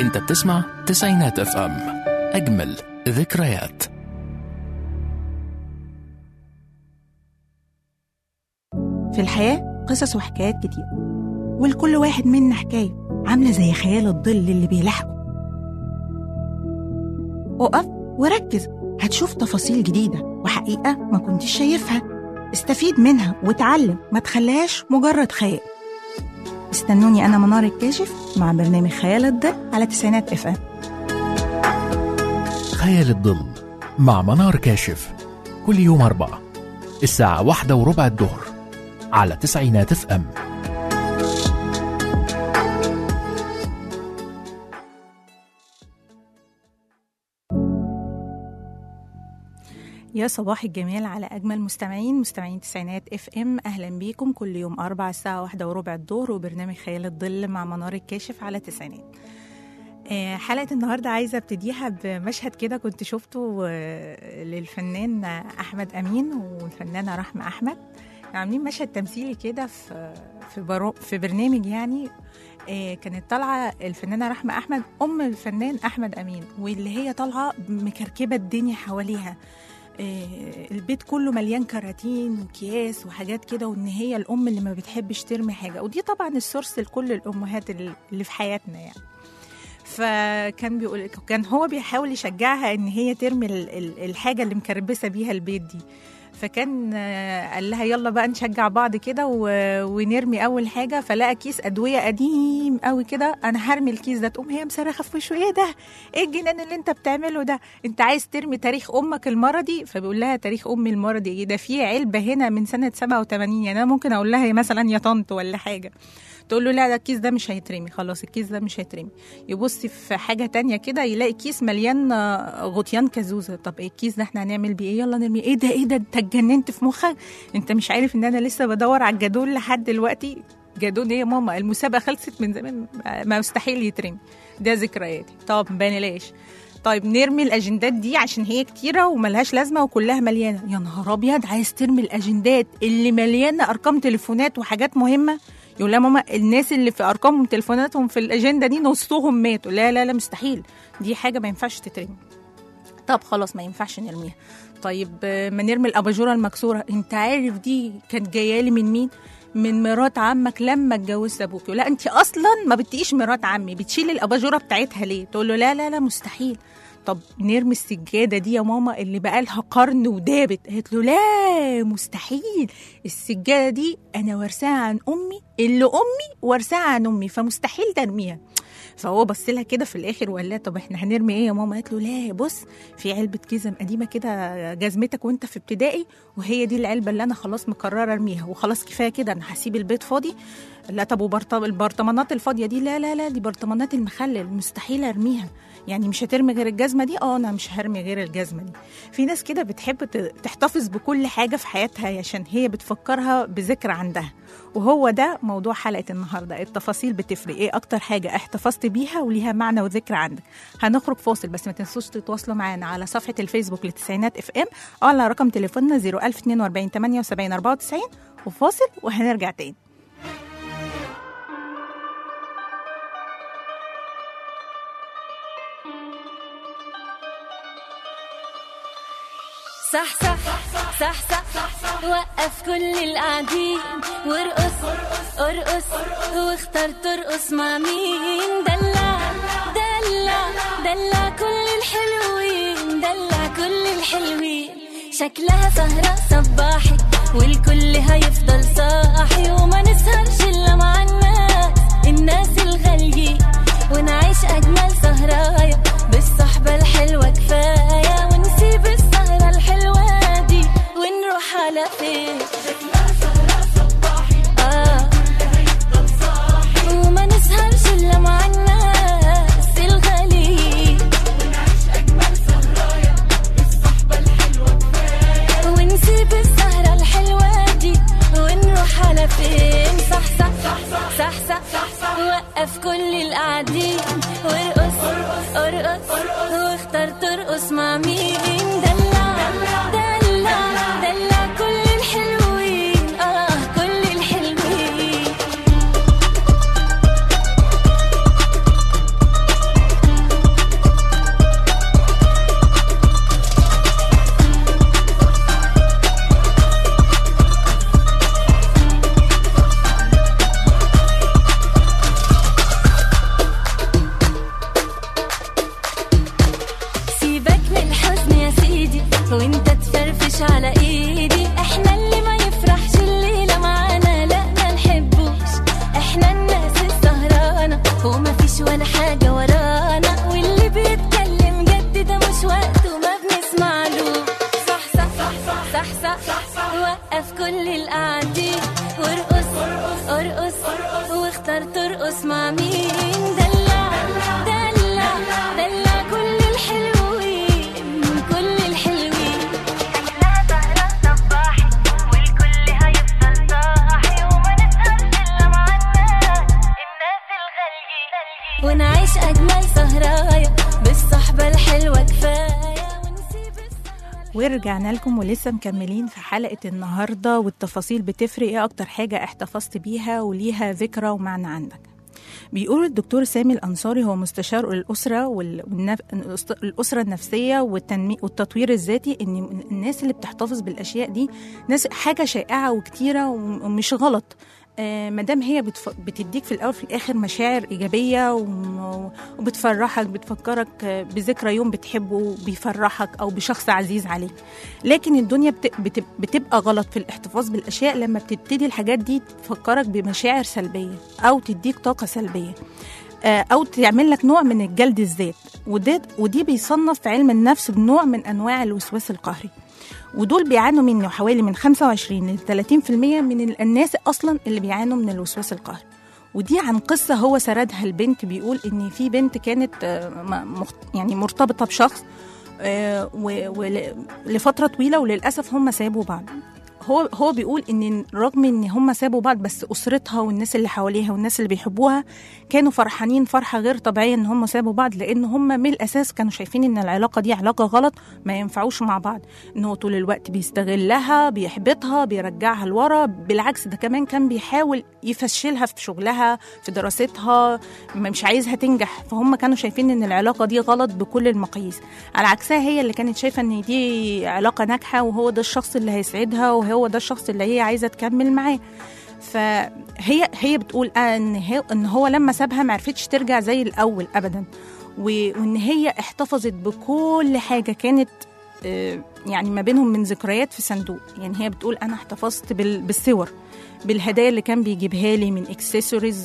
انت بتسمع تسعينات اف ام اجمل ذكريات في الحياة قصص وحكايات كتير ولكل واحد منا حكاية عاملة زي خيال الظل اللي بيلاحقه اقف وركز هتشوف تفاصيل جديدة وحقيقة ما كنتش شايفها استفيد منها وتعلم ما تخليهاش مجرد خيال استنوني أنا منار الكاشف مع برنامج خيال الظل على تسعينات اف ام خيال الظل مع منار كاشف كل يوم أربعة الساعة واحدة وربع الظهر على تسعينات اف ام يا صباح الجمال على أجمل مستمعين مستمعين تسعينات اف ام أهلا بيكم كل يوم أربع الساعة واحدة وربع الظهر وبرنامج خيال الظل مع منار الكاشف على تسعينات آه، حلقة النهاردة عايزة ابتديها بمشهد كده كنت شفته آه، للفنان أحمد أمين والفنانة رحمة أحمد عاملين مشهد تمثيلي كده في في, برو في برنامج يعني آه، كانت طالعة الفنانة رحمة أحمد أم الفنان أحمد أمين واللي هي طالعة مكركبة الدنيا حواليها آه، البيت كله مليان كراتين وكياس وحاجات كده وان هي الام اللي ما بتحبش ترمي حاجه ودي طبعا السورس لكل الامهات اللي في حياتنا يعني فكان بيقول كان هو بيحاول يشجعها ان هي ترمي ال- ال- الحاجه اللي مكربسه بيها البيت دي فكان آه، قال لها يلا بقى نشجع بعض كده و- ونرمي اول حاجه فلقى كيس ادويه قديم قوي كده انا هرمي الكيس ده تقوم هي مصرخه في وشه ايه ده ايه الجنان اللي انت بتعمله ده انت عايز ترمي تاريخ امك المرضي فبيقول لها تاريخ امي المرضي ايه ده في علبه هنا من سنه 87 يعني انا ممكن اقول لها مثلا يا طنط ولا حاجه تقول له لا ده الكيس ده مش هيترمي خلاص الكيس ده مش هيترمي يبص في حاجه تانية كده يلاقي كيس مليان آه، غطيان كازوزه طب ايه الكيس ده احنا هنعمل بيه ايه يلا نرمي ايه ده ايه ده انت اتجننت في مخك انت مش عارف ان انا لسه بدور على الجدول لحد دلوقتي جدول ايه يا ماما المسابقه خلصت من زمان ما مستحيل يترمي ده ذكرياتي طب بلاش طيب نرمي الاجندات دي عشان هي كتيره وملهاش لازمه وكلها مليانه يا نهار ابيض عايز ترمي الاجندات اللي مليانه ارقام تليفونات وحاجات مهمه يقول لها ماما الناس اللي في ارقامهم تليفوناتهم في الاجنده دي نصهم ماتوا لا لا لا مستحيل دي حاجه ما ينفعش تترمي طب خلاص ما ينفعش نرميها طيب آه، ما نرمي الاباجوره المكسوره انت عارف دي كانت جايه لي من مين من مرات عمك لما اتجوزت ابوك لا انت اصلا ما بتقيش مرات عمي بتشيلي الاباجوره بتاعتها ليه تقول له لا لا لا مستحيل طب نرمي السجاده دي يا ماما اللي بقالها قرن ودابت قالت له لا مستحيل السجاده دي انا وارثاها عن امي اللي امي وارثاها عن امي فمستحيل ترميها فهو بص لها كده في الاخر وقال لها طب احنا هنرمي ايه يا ماما قالت له لا بص في علبه جزم قديمه كده جزمتك وانت في ابتدائي وهي دي العلبه اللي انا خلاص مقرره ارميها وخلاص كفايه كده انا هسيب البيت فاضي لا طب وبرط- البرطمانات الفاضيه دي لا لا لا دي برطمانات المخلل مستحيل ارميها يعني مش هترمي غير الجزمه دي اه انا مش هرمي غير الجزمه دي في ناس كده بتحب ت- تحتفظ بكل حاجه في حياتها عشان هي بتفكرها بذكرى عندها وهو ده موضوع حلقه النهارده التفاصيل بتفرق ايه اكتر حاجه احتفظت بيها وليها معنى وذكرى عندك هنخرج فاصل بس ما تنسوش تتواصلوا معانا على صفحه الفيسبوك لتسعينات اف ام او على رقم تليفوننا 01042 78 94 وفاصل وهنرجع تاني صح صح صح صح وقف كل القاعدين وارقص ارقص واختار ترقص مع مين دلع دلع دلع كل الحلوين دلع كل الحلوين شكلها سهرة صباحي والكل هيفضل صاحي وما نسهرش الا مع الناس الناس الغاليين ونعيش اجمل سهرايا بالصحبة الحلوة كفاية ونسيب السهرة الحلوة دي ونروح على فين آه. وما نسهرش الا مع الناس الغاليين ونسيب السهرة الحلوة دي ونروح على فين صح صح صح صح, صح وقف كل القاعدين وارقص ارقص واختار ترقص مع مين دلع دلع دلع كل الحلوين اه كل الحلوين ارقص واختار ترقص مع مين دلع دلع دلع كل الحلوين كل الحلوين شكلها سهرة صباحي والكل هيفضل صاحي وما نسهرش إلا مع الناس الناس الغاليين ونعيش أجمل سهرايا بالصحبة الحلوة كفاية ونسيب السهرة ورجعنا لكم ولسه مكملين في حلقة النهاردة والتفاصيل بتفرق ايه أكتر حاجة احتفظت بيها وليها ذكرى ومعنى عندك بيقول الدكتور سامي الأنصاري هو مستشار الأسرة وال- والنف... الأسرة النفسية والتنمي... والتطوير الذاتي إن الناس اللي بتحتفظ بالأشياء دي ناس حاجة شائعة وكتيرة ومش غلط آه مادام هي بتف... بتديك في الأول في الآخر مشاعر إيجابية وم- وبتفرحك بتفكرك آه، بذكرى يوم بتحبه بيفرحك أو بشخص عزيز عليك لكن الدنيا بت... بت... بتبقى غلط في الاحتفاظ بالأشياء لما بتبتدي الحاجات دي تفكرك بمشاعر سلبية أو تديك طاقة سلبية آه، او تعمل لك نوع من الجلد الذات وده ودي بيصنف في علم النفس بنوع من انواع الوسواس القهري ودول بيعانوا منه حوالي من 25 ل 30% من ال- الناس اصلا اللي بيعانوا من الوسواس القهري ودي عن قصة هو سردها البنت بيقول إن في بنت كانت آه، م- مخت- يعني مرتبطة بشخص آه، و- ول- لفترة طويلة وللأسف هم سابوا بعض هو هو بيقول ان رغم ان هم سابوا بعض بس اسرتها والناس اللي حواليها والناس اللي بيحبوها كانوا فرحانين فرحه غير طبيعيه ان هم سابوا بعض لان هم من الاساس كانوا شايفين ان العلاقه دي علاقه غلط ما ينفعوش مع بعض ان هو طول الوقت بيستغلها بيحبطها بيرجعها لورا بالعكس ده كمان كان بيحاول يفشلها في شغلها في دراستها مش عايزها تنجح فهم كانوا شايفين ان العلاقه دي غلط بكل المقاييس على عكسها هي اللي كانت شايفه ان دي علاقه ناجحه وهو ده الشخص اللي هيسعدها وهو ده الشخص اللي هي عايزه تكمل معاه فهي هي بتقول ان هي ان هو لما سابها ما عرفتش ترجع زي الاول ابدا و- وان هي احتفظت بكل حاجه كانت آه، يعني ما بينهم من ذكريات في صندوق يعني هي بتقول انا احتفظت بال- بالصور بالهدايا اللي كان بيجيبها لي من اكسسوارز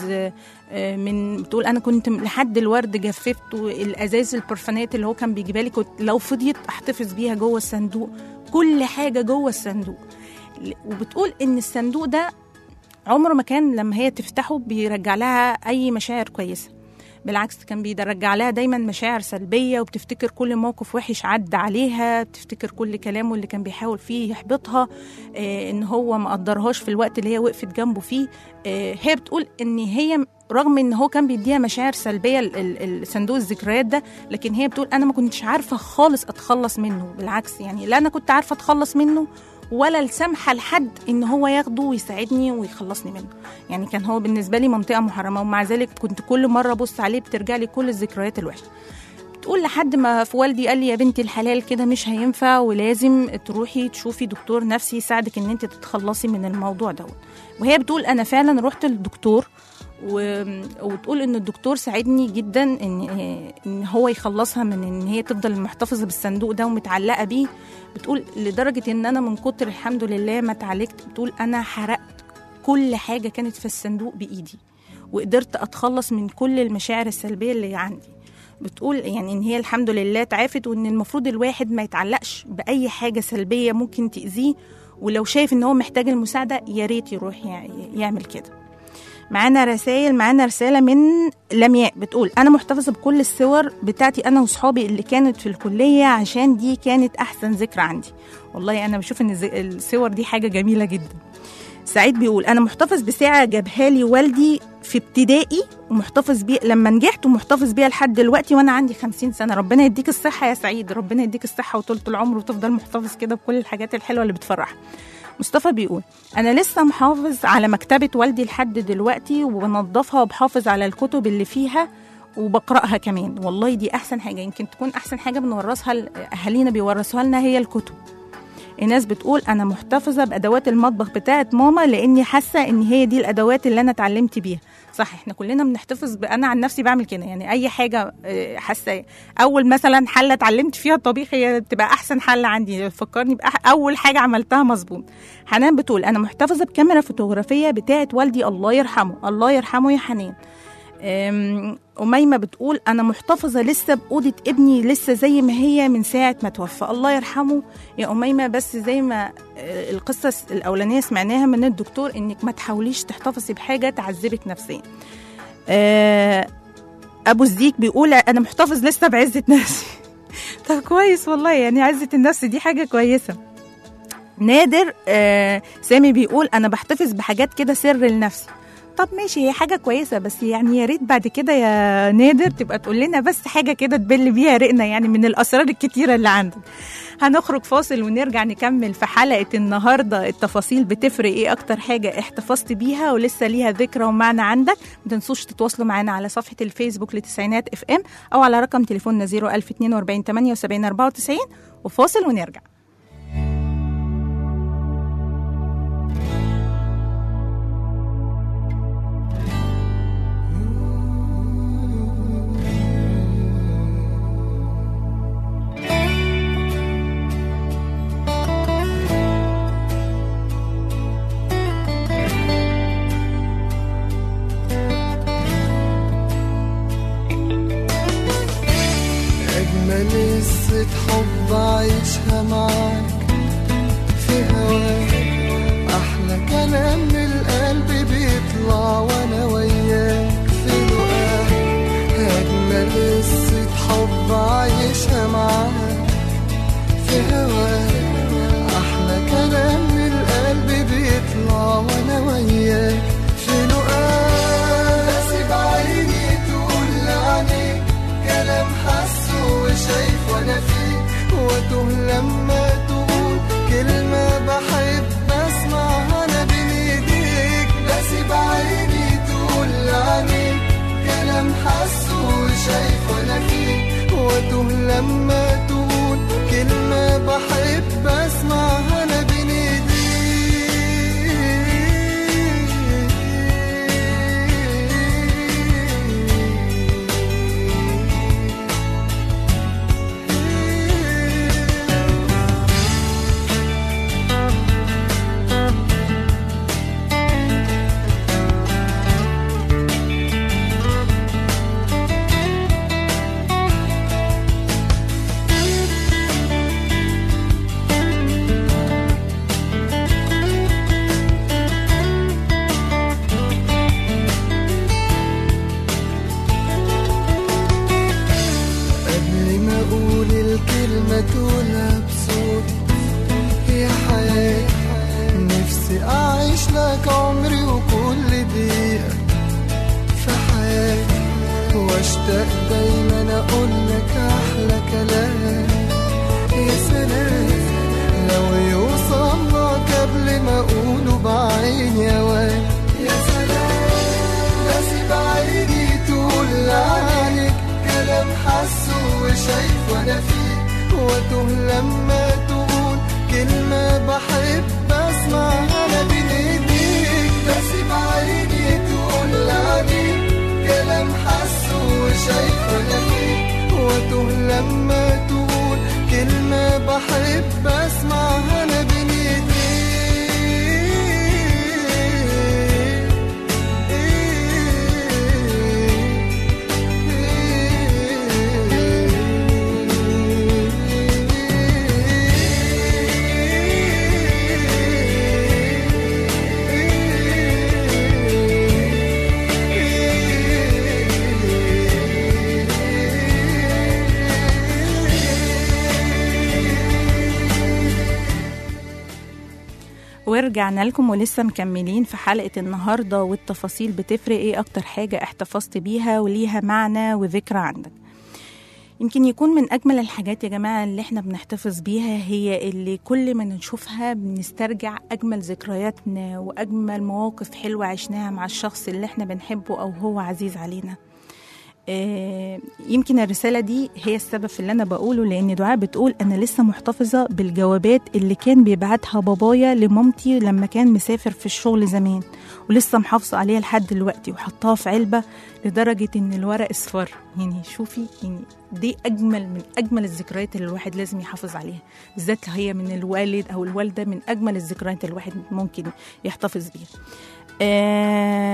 من بتقول انا كنت لحد الورد جففت الازاز البرفانات اللي هو كان بيجيبها لي كنت لو فضيت احتفظ بيها جوه الصندوق كل حاجه جوه الصندوق ل- وبتقول ان الصندوق ده عمره ما كان لما هي تفتحه بيرجع لها اي مشاعر كويسه بالعكس كان بيرجع لها دايما مشاعر سلبيه وبتفتكر كل موقف وحش عدى عليها بتفتكر كل كلامه اللي كان بيحاول فيه يحبطها آه ان هو ما قدرهاش في الوقت اللي هي وقفت جنبه فيه آه هي بتقول ان هي رغم ان هو كان بيديها مشاعر سلبيه ال- ال- الصندوق الذكريات ده لكن هي بتقول انا ما كنتش عارفه خالص اتخلص منه بالعكس يعني لا انا كنت عارفه اتخلص منه ولا السمحه لحد ان هو ياخده ويساعدني ويخلصني منه يعني كان هو بالنسبه لي منطقه محرمه ومع ذلك كنت كل مره ابص عليه بترجع لي كل الذكريات الوحشه تقول لحد ما في والدي قال لي يا بنتي الحلال كده مش هينفع ولازم تروحي تشوفي دكتور نفسي يساعدك ان انت تتخلصي من الموضوع دوت وهي بتقول انا فعلا رحت للدكتور و... وتقول ان الدكتور ساعدني جدا ان ان هو يخلصها من ان هي تفضل محتفظه بالصندوق ده ومتعلقه بيه بتقول لدرجه ان انا من كتر الحمد لله ما اتعالجت بتقول انا حرقت كل حاجه كانت في الصندوق بايدي وقدرت اتخلص من كل المشاعر السلبيه اللي عندي بتقول يعني ان هي الحمد لله تعافت وان المفروض الواحد ما يتعلقش باي حاجه سلبيه ممكن تاذيه ولو شايف ان هو محتاج المساعده يا ريت يروح يع- يعمل كده معانا رسائل معانا رسالة من لمياء بتقول أنا محتفظة بكل الصور بتاعتي أنا وصحابي اللي كانت في الكلية عشان دي كانت أحسن ذكرى عندي والله أنا بشوف إن الز- الصور دي حاجة جميلة جدا سعيد بيقول أنا محتفظ بساعة جابها لي والدي في ابتدائي ومحتفظ بيها لما نجحت ومحتفظ بيها لحد دلوقتي وأنا عندي خمسين سنة ربنا يديك الصحة يا سعيد ربنا يديك الصحة وطولة العمر وتفضل محتفظ كده بكل الحاجات الحلوة اللي بتفرحك مصطفى بيقول أنا لسه محافظ على مكتبة والدي لحد دلوقتي وبنضفها وبحافظ على الكتب اللي فيها وبقرأها كمان والله دي أحسن حاجة يمكن تكون أحسن حاجة بنورثها ل- أهالينا بيورثوها لنا هي الكتب الناس بتقول أنا محتفظة بأدوات المطبخ بتاعت ماما لأني حاسة إن هي دي الأدوات اللي أنا اتعلمت بيها صح احنا كلنا بنحتفظ ب... انا عن نفسي بعمل كده يعني اي حاجه آه، حاسه اول مثلا حله اتعلمت فيها الطبيخ هي بتبقى احسن حله عندي فكرني بأح... اول حاجه عملتها مظبوط حنان بتقول انا محتفظه بكاميرا فوتوغرافيه بتاعت والدي الله يرحمه الله يرحمه يا حنان أم، أميمة بتقول أنا محتفظة لسه بأوضة ابني لسه زي ما هي من ساعة ما توفى الله يرحمه يا أميمة بس زي ما آه، القصة الأولانية سمعناها من الدكتور إنك ما تحاوليش تحتفظي بحاجة تعذبك نفسيا آه، أبو الزيك بيقول أنا محتفظ لسه بعزة نفسي طب كويس والله يعني عزة النفس دي حاجة كويسة نادر آه سامي بيقول انا بحتفظ بحاجات كده سر لنفسي طب ماشي هي حاجة كويسة بس يعني يا ريت بعد كده يا نادر تبقى تقول لنا بس حاجة كده تبل بيها رقنا يعني من الأسرار الكتيرة اللي عندك هنخرج فاصل ونرجع نكمل في حلقة النهاردة التفاصيل بتفرق ايه أكتر حاجة احتفظت بيها ولسه ليها ذكرى ومعنى عندك ما تنسوش تتواصلوا معانا على صفحة الفيسبوك لتسعينات اف ام أو على رقم تليفوننا 01042 78 94 وفاصل ونرجع أجمل قصة حب عايشها معاك في هواك أحلى كلام من القلب بيطلع وأنا وياك في لقاك أجمل قصة حب عايشها معاك في هواك أحلى كلام من القلب بيطلع وأنا وياك في لقاك أسيب عيني تقول عليك كلام حاسه وشايف وانا فيه واتوه لما تقول كلمة بحب اسمعها انا بين ايديك بسيب عيني تقول عليك كلام حاسه وشايف وانا فيه واتوه لما تقول كلمة بحب اسمعها انا بين ايديك قبل ما اقول الكلمة تقولها بصوت يا حياتي نفسي اعيش لك عمري وكل دقيقة في حياتي واشتاق دايما اقول لك احلى كلام يا سلام لو يوصل لك قبل ما اقوله بعيني اوان يا سلام بسيب عيني تقول عليك كلام حاسه وشايف وانا فيه واتوه لما تقول كلمة بحب اسمعها انا بين ايديك بسيب عيني تقول عليك كلام حاسه وشايف وانا فيه واتوه لما تقول كلمة بحب اسمعها انا بين ايديك ورجعنا لكم ولسه مكملين في حلقة النهاردة والتفاصيل بتفرق ايه أكتر حاجة احتفظت بيها وليها معنى وذكرى عندك يمكن يكون من أجمل الحاجات يا جماعة اللي احنا بنحتفظ بيها هي اللي كل ما نشوفها بنسترجع أجمل ذكرياتنا وأجمل مواقف حلوة عشناها مع الشخص اللي احنا بنحبه أو هو عزيز علينا آه، يمكن الرسالة دي هي السبب في اللي أنا بقوله لأن دعاء بتقول أنا لسه محتفظة بالجوابات اللي كان بيبعتها بابايا لمامتي لما كان مسافر في الشغل زمان ولسه محافظة عليها لحد دلوقتي وحطها في علبة لدرجة إن الورق اصفر يعني شوفي يعني دي أجمل من أجمل الذكريات اللي الواحد لازم يحافظ عليها بالذات هي من الوالد أو الوالدة من أجمل الذكريات اللي الواحد ممكن يحتفظ بيها آم،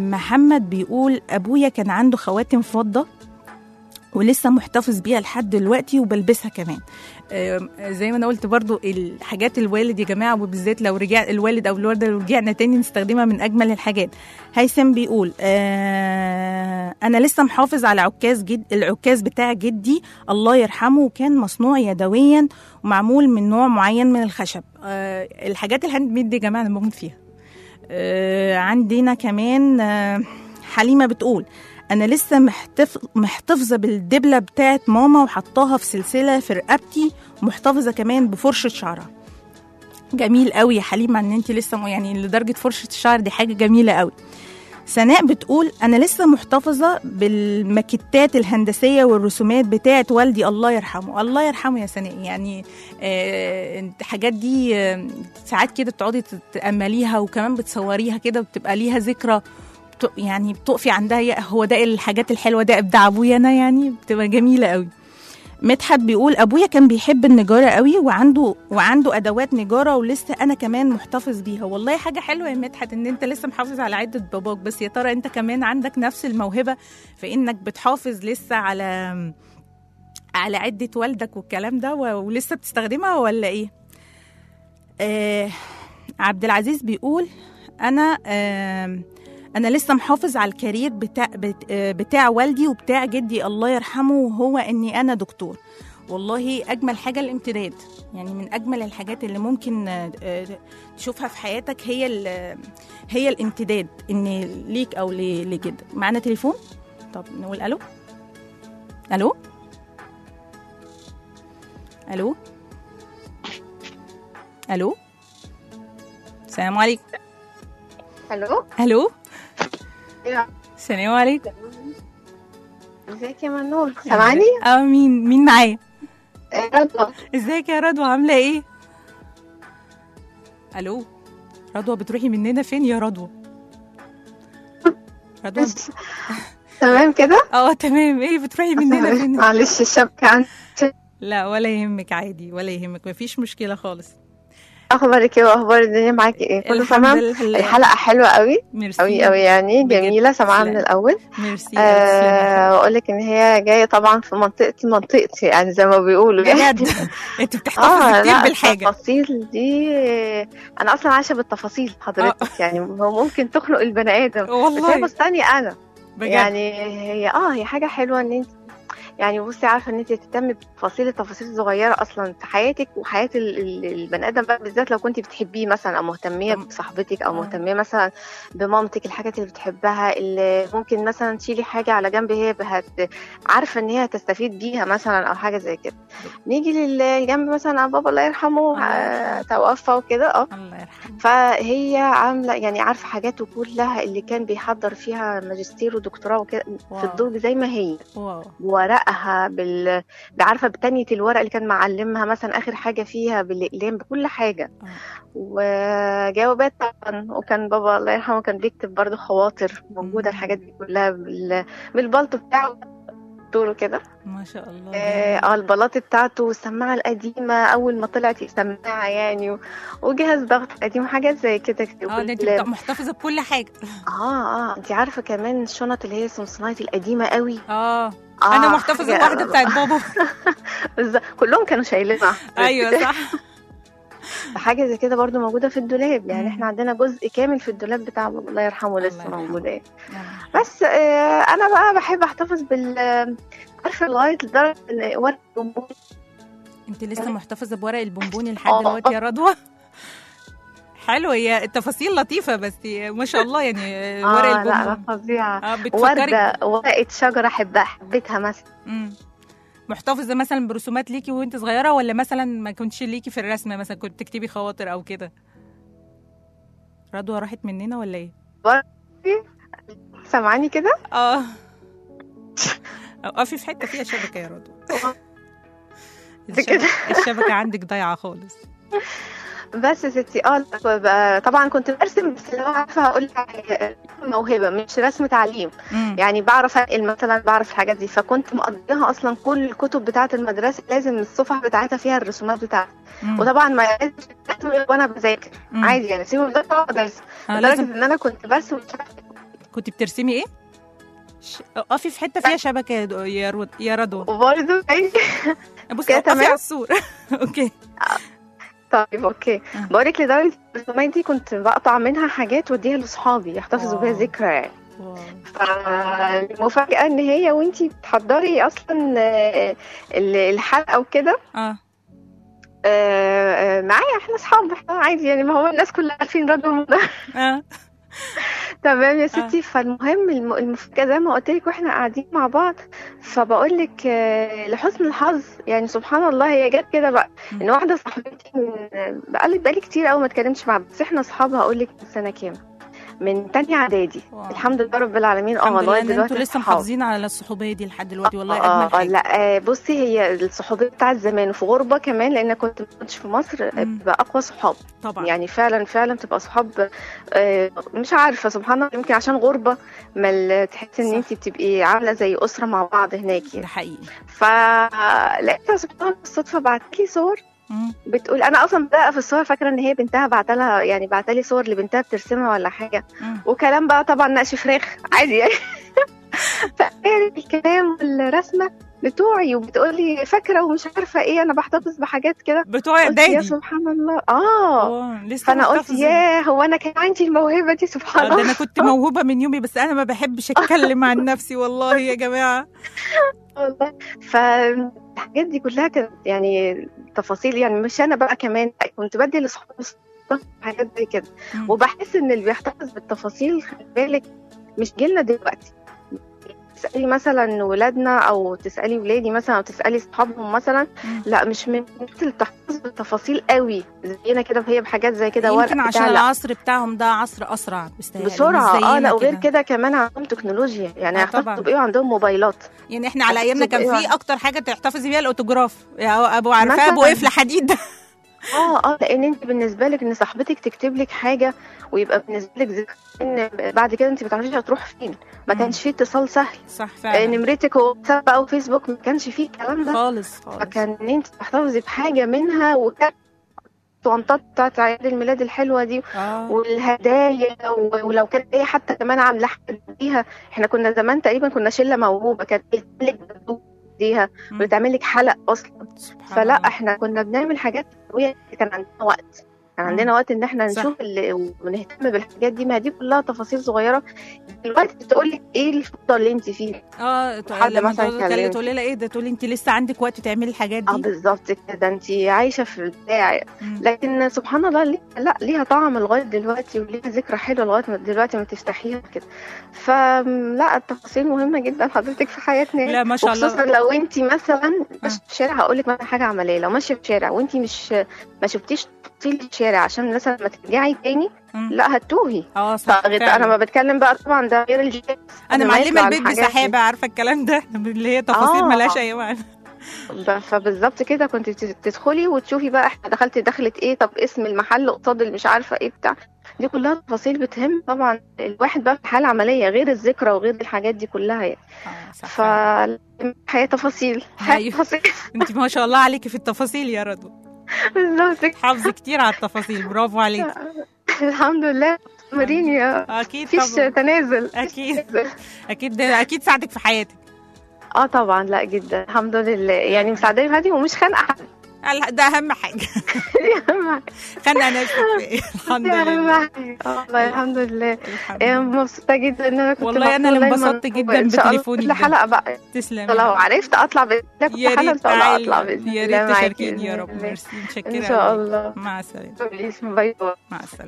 محمد بيقول ابويا كان عنده خواتم فضه ولسه محتفظ بيها لحد دلوقتي وبلبسها كمان آم، زي ما انا قلت برضو الحاجات الوالد يا جماعه وبالذات لو رجع الوالد او الوالده لو رجعنا تاني نستخدمها من اجمل الحاجات هيثم بيقول آه انا لسه محافظ على عكاز جد العكاز بتاع جدي الله يرحمه وكان مصنوع يدويا ومعمول من نوع معين من الخشب آه الحاجات الهاند ميد دي يا جماعه انا بموت فيها آه عندنا كمان آه حليمه بتقول انا لسه محتف... محتفظه بالدبله بتاعت ماما وحطاها في سلسله في رقبتي ومحتفظه كمان بفرشه شعرها جميل قوي يا حليمه ان انت لسه م- يعني لدرجه فرشه الشعر دي حاجه جميله قوي سناء بتقول انا لسه محتفظه بالماكيتات الهندسيه والرسومات بتاعت والدي الله يرحمه الله يرحمه يا سناء يعني آه الحاجات دي آه ساعات كده بتقعدي تتامليها وكمان بتصوريها كده وبتبقى ليها ذكرى بت- يعني بتقفي عندها يا هو ده الحاجات الحلوه ده ابداع ابويا انا يعني بتبقى جميله قوي مدحت بيقول ابويا كان بيحب النجاره قوي وعنده وعنده ادوات نجاره ولسه انا كمان محتفظ بيها والله حاجه حلوه يا مدحت ان انت لسه محافظ على عده باباك بس يا ترى انت كمان عندك نفس الموهبه في انك بتحافظ لسه على على عده والدك والكلام ده و- ولسه بتستخدمها ولا ايه آه عبد العزيز بيقول انا آه انا لسه محافظ على الكارير بتاع بت- آه، بتاع والدي وبتاع جدي الله يرحمه وهو اني انا دكتور والله اجمل حاجه الامتداد يعني من اجمل الحاجات اللي ممكن آه، آه، تشوفها في حياتك هي ال- هي الامتداد ان ليك او ل- لجدك معانا تليفون طب نقول الو الو الو الو السلام عليكم الو الو ايوه السلام عليكم ازيك يا منور سامعني اه مين مين معايا إيه، رضوى ازيك يا رضوى عامله ايه الو رضوى بتروحي مننا فين يا رضوى رضوى تمام كده اه تمام ايه بتروحي مننا فين معلش الشبكة عندي لا ولا يهمك عادي ولا يهمك مفيش مشكله خالص اخبارك ايه واخبار الدنيا معاكي ايه كله الحمد تمام لله. الحلقة حلوة قوي ميرسي قوي قوي يعني بجد. جميلة سامعاها من تسلم. الاول ميرسي آه واقول لك ان هي جاية طبعا في منطقتي منطقتي يعني زي ما بيقولوا يعني بجد انت بتحتفظي كتير لا بالحاجه التفاصيل دي انا اصلا عايشة بالتفاصيل حضرتك يعني هو ممكن تخنق البني ادم بس هي والله بستني انا بجد يعني هي اه هي حاجه حلوه ان انت يعني بصي عارفه ان انت تهتمي بتفاصيل التفاصيل الصغيره اصلا في حياتك وحياه ال- ال- البني ادم بقى بالذات لو كنت بتحبيه مثلا او مهتميه طب- بصاحبتك او آه. مهتميه مثلا بمامتك الحاجات اللي بتحبها اللي ممكن مثلا تشيلي حاجه على جنب هي هت عارفه ان هي هتستفيد بيها مثلا او حاجه زي كده نيجي للجنب مثلا بابا الله يرحمه الله آه، يرحمه. توفى وكده اه الله يرحمه فهي عامله يعني عارفه حاجاته كلها اللي كان بيحضر فيها ماجستير ودكتوراه وكده في واو. الدرج زي ما هي واو ورقها بال بعرفه بتانية الورق اللي كان معلمها مثلا اخر حاجه فيها بالاقلام بكل حاجه آه. وجوابات طبعا وكان بابا الله يرحمه كان بيكتب برضه خواطر موجوده مم. الحاجات دي كلها بال... بالبلطو بتاعه طوله كده ما شاء الله اه جميل. آه، البلاط بتاعته والسماعه القديمه اول ما طلعت السماعه يعني و... وجهاز ضغط قديم وحاجات زي كده كتير اه ده انت وال- بتبقى محتفظه بكل حاجه اه اه انت عارفه كمان الشنط اللي هي سمسونايت القديمه قوي اه آه انا محتفظه حاجة- بواحده بتاعت بابا بالظبط. كلهم كانوا شايلينها ايوه صح حاجه زي كده برضو موجوده في الدولاب يعني مم. احنا عندنا جزء كامل في الدولاب بتاع بابا الله يرحمه لسه يرحمه. موجوده يعني. آه. بس آه انا بقى بحب احتفظ بال عارفه لغايه لدرجه ان ورق البونبون انت لسه محتفظه بورق البونبوني لحد آه. دلوقتي يا رضوى حلو هي التفاصيل لطيفه بس ما شاء الله يعني ورق اه لا لا البونبون فظيعه اه بتفكرك ورده ورقه شجره احبها حبيتها مثلا مم. محتفظه مثلا برسومات ليكي وانت صغيره ولا مثلا ما كنتش ليكي في الرسم مثلا كنت تكتبي خواطر او كده رضوى راحت مننا ولا ايه سامعاني كده اه اقفي في حته فيها شبكه يا رضوى الشبكة, الشبكه عندك ضايعه خالص بس يا ستي اه لا، طبعا كنت برسم بس لو عارفه هقول لك موهبه مش رسم تعليم مم. يعني بعرف انقل مثلا بعرف الحاجات دي فكنت مقضيها اصلا كل الكتب بتاعه المدرسه لازم الصفح بتاعتها فيها الرسومات بتاعتي مم. وطبعا ما لازمش أرسم غير وانا بذاكر مم. عادي يعني سيبه المذاكره واقعد ارسم آه لدرجه لازم ان انا كنت برسم مش عارفة كنت بترسمي ايه ش- اقفي في حته فيها شبكه يا دو- يا رود يا رضوى وبرضه بصي كده اقفي تمام؟ على السور اوكي طيب اوكي آه. بقولك لدرجه الرسومات دي كنت بقطع منها حاجات واديها لاصحابي يحتفظوا بيها واو. ذكرى يعني واو. فالمفاجاه ان هي وانتي بتحضري اصلا آه، ال- الحلقه وكده اه آه، آه، معايا احنا اصحاب احنا عادي يعني ما هو الناس كلها عارفين رضوى ده اه تمام يا ستي فالمهم الم- المفاجاه زي ما قلت لك واحنا قاعدين مع بعض فبقول لك آه، لحسن الحظ يعني سبحان الله هي جت كده بقى مم. ان واحده صاحبتي من بقالي بقالي كتير قوي ما اتكلمش معاها بس احنا اصحاب هقول لك من سنه كام من تانية اعدادي واو. الحمد لله رب العالمين اه الحمد لله لغايه ان دلوقتي انتوا لسه صحاب. محافظين على الصحوبيه دي لحد دلوقتي والله اه اجمل حاجه لا آه، بصي هي الصحوبيه بتاعت زمان وفي غربه كمان لان كنت ما كنتش في مصر آه، مم. بتبقى اقوى صحاب طبعا يعني فعلا فعلا بتبقى صحاب آه، مش عارفه سبحان الله يمكن عشان غربه ما ال- تحسي ان صح. انت بتبقي عامله زي اسره مع بعض هناك ده يعني حقيقي فلقيتها سبحان الله بالصدفه بعت لي صور مم. بتقول انا اصلا بقى في الصور فاكره ان هي بنتها بعتلها يعني بعتلي صور لبنتها بترسمها ولا حاجه مم. وكلام بقى طبعا نقش فراخ عادي يعني فقالت الكلام والرسمه بتوعي وبتقولي فاكره ومش عارفه ايه انا بحتفظ بحاجات كده بتوع قلت يا اعدادي سبحان الله اه اه لسه فانا قلت محتفظين. ياه هو انا كان عندي الموهبه دي سبحان آه، ده الله انا كنت موهوبه من يومي بس انا ما بحبش اتكلم عن نفسي والله يا جماعه والله فالحاجات دي كلها كانت يعني تفاصيل يعني مش انا بقى كمان كنت بدي لاصحابي حاجات زي كده مم. وبحس ان اللي بيحتفظ بالتفاصيل خلي بالك مش جيلنا دلوقتي تسالي مثلا ولادنا او تسالي ولادي مثلا او تسالي اصحابهم مثلا مم. لا مش من الناس اللي بتحتفظ بالتفاصيل قوي زينا كده هي بحاجات زي كده ورق يمكن عشان بتاع لا. العصر بتاعهم ده عصر اسرع بيستاهل. بسرعه مش اه زينا لا وغير كده كمان عندهم تكنولوجيا يعني آه، طبعاً. هيحتفظوا بايه وعندهم موبايلات يعني احنا على ايامنا كان بتبقى في إيه؟ اكتر حاجه تحتفظي بيها الاوتوجراف يا ابو عارفاه ابو مثلاً. قفل حديد ده اه اه لان انت بالنسبه لك ان صاحبتك تكتب لك حاجه ويبقى بالنسبه لك ذكرى ان بعد كده انت ما تعرفيش هتروح فين ما مم. كانش فيه اتصال سهل صح آه، فعلا نمرتك واتساب او فيسبوك ما كانش فيه الكلام ده خالص خالص فكان ان انت تحتفظي بحاجه منها وكان الطنطات بتاعت عيد الميلاد الحلوه دي اه والهدايا و- ولو كانت هي حتى كمان عامله حاجه بيها احنا كنا زمان تقريبا كنا شله موهوبه كانت بتعمل لك بدو بيها مم. وتعمل لك حلق اصلا سبحان فلا الله. احنا كنا بنعمل حاجات قوية كان عندنا وقت كان مم. عندنا وقت ان احنا صح. نشوف اللي ونهتم بالحاجات دي ما دي كلها تفاصيل صغيره دلوقتي تقول لك ايه الفتره اللي انت فيها اه ت- حد لما مثلاً تقول- تكلم- يكلمك. تقولي لها ايه ده تقولي انت لسه عندك وقت تعملي الحاجات اه دي بالظبط كده انت عايشه في البتاع مم. لكن سبحان الله ليه لا ليها طعم لغايه دلوقتي وليها ذكرى حلوه لغايه ما دلوقتي ما تفتحيها كده فلا التفاصيل مهمه جدا حضرتك في حياتنا لا ما شاء الله وخصوصا لو انت مثلا ماشيه في الشارع هقول لك مثلا حاجه عمليه لو ماشيه في الشارع وانت مش ما شفتيش تفاصيل الشارع عشان مثلا ما ترجعي تاني مم. لا هتوهي اه صح فغير فعلا. انا ما بتكلم بقى طبعا ده غير الجي انا ما معلمه يطلع البيت الحاجات دي. بسحابه عارفه الكلام ده اللي هي تفاصيل آه. ملهاش اي معنى ب- فبالظبط كده كنت تت- تدخلي وتشوفي بقى احنا دخلت دخلت ايه طب اسم المحل قصاد اللي مش عارفه ايه بتاع دي كلها تفاصيل بتهم طبعا الواحد بقى في حاله عمليه غير الذكرى وغير الحاجات دي كلها يعني اه صح فعلا. فالحياه تفاصيل حياه أيوة. تفاصيل انت ما شاء الله عليكي في التفاصيل يا رضوى بالظبط كده. حافظه كتير على التفاصيل برافو عليكي الحمد لله مريني يا اكيد مفيش طبعا تنازل اكيد اكيد ده اكيد ساعدك في حياتك اه طبعا لا جدا الحمد لله يعني مساعداني في حياتي ومش خانقه حد ال- ده اهم حاجه خلنا نفسك في الحمد دي اهم لله حاجه آه، والله الحمد لله الحمد إيه، لله مبسوطه جدا ان انا كنت والله أنا مبسوطة اللي دايماً. انبسطت جداً وإن شاء الله بتليفونك كل ده. حلقه بقى تسلمي لو عرفت اطلع باذن الله يا كل حلقه ان ريت شاء الله تعالي اطلع باذن يا الله ريت معاكي تشاركيني يا بإذن رب الله. ميرسي متشكره ان شاء أوي. الله مع السلامه باي باي مع السلامه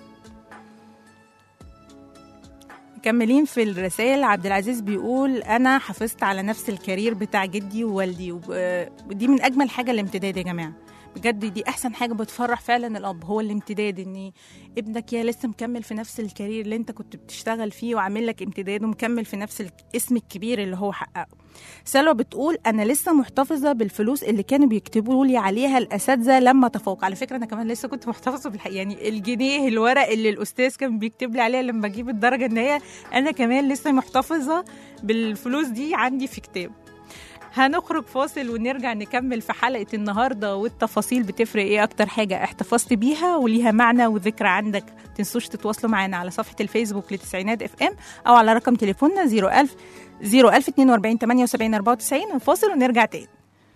مكملين في الرسائل عبد العزيز بيقول انا حافظت على نفس الكارير بتاع جدي ووالدي وب- آه، ودي من اجمل حاجه الامتداد يا جماعه بجد دي احسن حاجه بتفرح فعلا الاب هو الامتداد ان ابنك يا لسه مكمل في نفس الكارير اللي انت كنت بتشتغل فيه وعامل لك امتداد ومكمل في نفس الاسم الكبير اللي هو حققه سلوى بتقول انا لسه محتفظه بالفلوس اللي كانوا بيكتبوا لي عليها الاساتذه لما تفوق على فكره انا كمان لسه كنت محتفظه بالحقيقه يعني الجنيه الورق اللي الاستاذ كان بيكتب لي عليها لما اجيب الدرجه النهائيه انا كمان لسه محتفظه بالفلوس دي عندي في كتاب هنخرج فاصل ونرجع نكمل في حلقة النهاردة والتفاصيل بتفرق ايه أكتر حاجة احتفظت بيها وليها معنى وذكرى عندك تنسوش تتواصلوا معانا على صفحه الفيسبوك لتسعينات اف ام او على رقم تليفوننا 01000 01042 78 94 نفاصل ونرجع تاني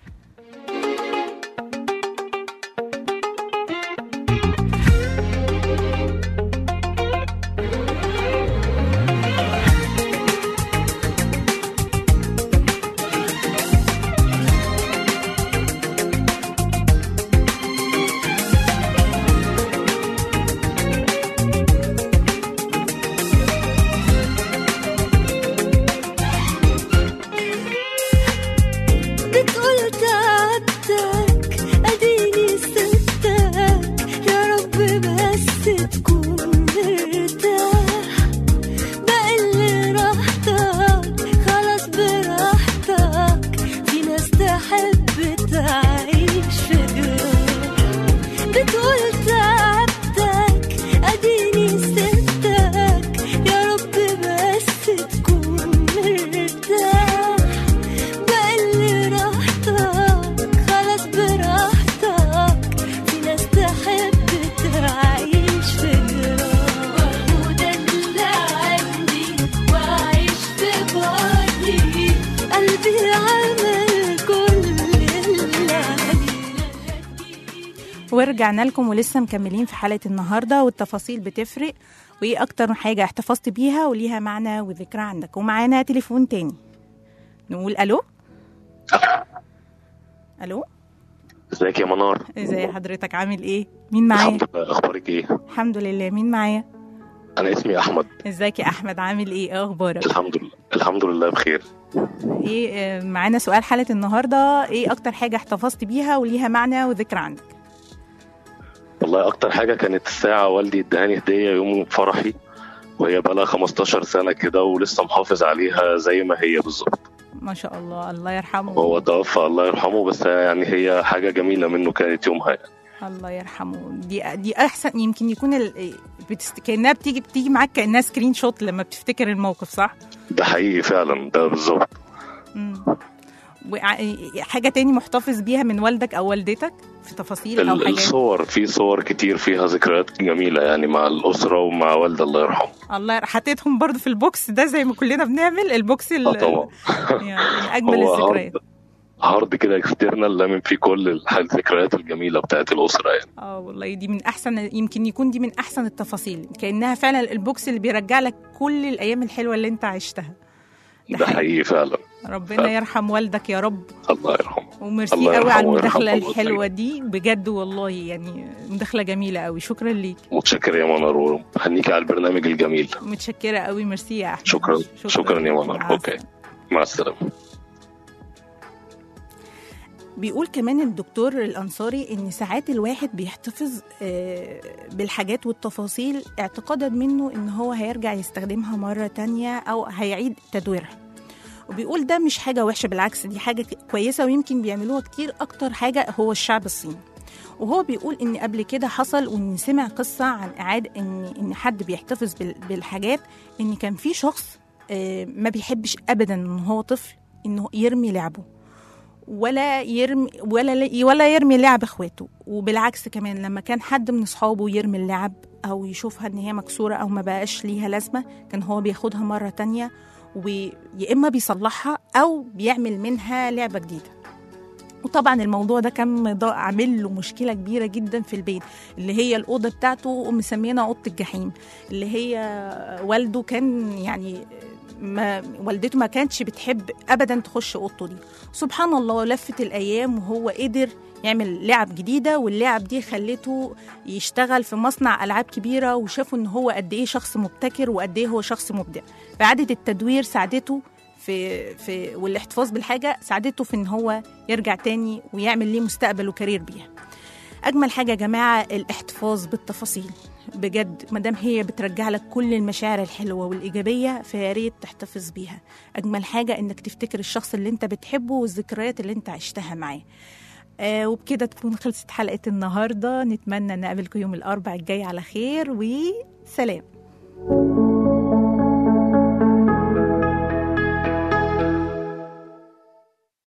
بتقول تعبتك اديني سبتك يا رب بس تكون مرتاح بقل راحتك خلاص براحتك في ناس تحب تعيش في جراح بتقول تعبتك اديني سبتك يا رب بس تكون مرتاح بقل راحتك خلاص براحتك في ناس تحب تعيش في جراح وده اللي عندي وعايش في بعدي قلبي عمل كل اللي عليه ورجعنا لكم ولسه مكملين في حلقه النهارده والتفاصيل بتفرق وايه اكتر حاجه احتفظت بيها وليها معنى وذكرى عندك ومعانا تليفون تاني نقول الو الو ازيك يا منار ازي حضرتك عامل ايه مين معايا الحمد لله اخبارك ايه الحمد لله مين معايا انا اسمي احمد ازيك يا احمد عامل ايه ايه اخبارك الحمد لله الحمد لله بخير ايه آه، معانا سؤال حلقه النهارده ايه اكتر حاجه احتفظت بيها وليها معنى وذكرى عندك والله اكتر حاجه كانت الساعه والدي ادهاني هديه يوم فرحي وهي بقى لها 15 سنه كده ولسه محافظ عليها زي ما هي بالظبط ما شاء الله الله يرحمه هو توفى الله يرحمه بس يعني هي حاجه جميله منه كانت يومها يعني. الله يرحمه دي دي احسن يمكن يكون ال... بتست... كانها بتيجي بتيجي معاك كانها سكرين شوت لما بتفتكر الموقف صح؟ ده حقيقي فعلا ده بالظبط مم. وع- حاجه تاني محتفظ بيها من والدك او والدتك في تفاصيل او ال- حاجات الصور في صور كتير فيها ذكريات جميله يعني مع الاسره ومع والدي الله يرحمه الله ير- حطيتهم برضو في البوكس ده زي ما كلنا بنعمل البوكس ال... اه طبعا يعني من اجمل هو الذكريات هارد هارد كده اكسترنال لامم فيه كل الح- الذكريات الجميله بتاعت الاسره يعني اه والله دي من احسن يمكن يكون دي من احسن التفاصيل كانها فعلا البوكس اللي بيرجع لك كل الايام الحلوه اللي انت عشتها ده حقيقي فعلا ربنا يرحم والدك يا رب الله يرحمه وميرسي الله قوي على يرحمه المداخله ويرحمه الحلوه دي بجد والله يعني مداخله جميله قوي شكرا ليك متشكر يا منار وهنيك على البرنامج الجميل متشكره قوي ميرسي يا احمد شكرا شكرا يا مع منار اوكي السلامة. مع السلامه بيقول كمان الدكتور الأنصاري إن ساعات الواحد بيحتفظ آه، بالحاجات والتفاصيل اعتقادا منه إن هو هيرجع يستخدمها مرة تانية أو هيعيد تدويرها وبيقول ده مش حاجة وحشة بالعكس دي حاجة ك- كويسة ويمكن بيعملوها كتير أكتر حاجة هو الشعب الصيني وهو بيقول إن قبل كده حصل وإن سمع قصة عن إعادة إن إن حد بيحتفظ بال- بالحاجات إن كان في شخص آه، ما بيحبش أبدا إن هو طفل إنه يرمي لعبه ولا يرمي ولا ولا يرمي لعب اخواته وبالعكس كمان لما كان حد من اصحابه يرمي اللعب او يشوفها ان هي مكسوره او ما بقاش ليها لازمه كان هو بياخدها مره تانية ويا اما بيصلحها او بيعمل منها لعبه جديده وطبعا الموضوع ده كان مضا- عامل له مشكله كبيره جدا في البيت اللي هي الاوضه بتاعته مسمينها اوضه الجحيم اللي هي والده كان يعني ما والدته ما كانتش بتحب ابدا تخش اوضته دي سبحان الله لفت الايام وهو قدر يعمل لعب جديده واللعب دي خلته يشتغل في مصنع العاب كبيره وشافوا ان هو قد ايه شخص مبتكر وقد ايه هو شخص مبدع فاعاده التدوير ساعدته في في والاحتفاظ بالحاجه ساعدته في ان هو يرجع تاني ويعمل ليه مستقبل وكارير بيها اجمل حاجه يا جماعه الاحتفاظ بالتفاصيل بجد ما دام هي بترجع لك كل المشاعر الحلوه والايجابيه فيا ريت تحتفظ بيها اجمل حاجه انك تفتكر الشخص اللي انت بتحبه والذكريات اللي انت عشتها معاه آه وبكده تكون خلصت حلقه النهارده نتمنى نقابلكم يوم الاربع الجاي على خير وسلام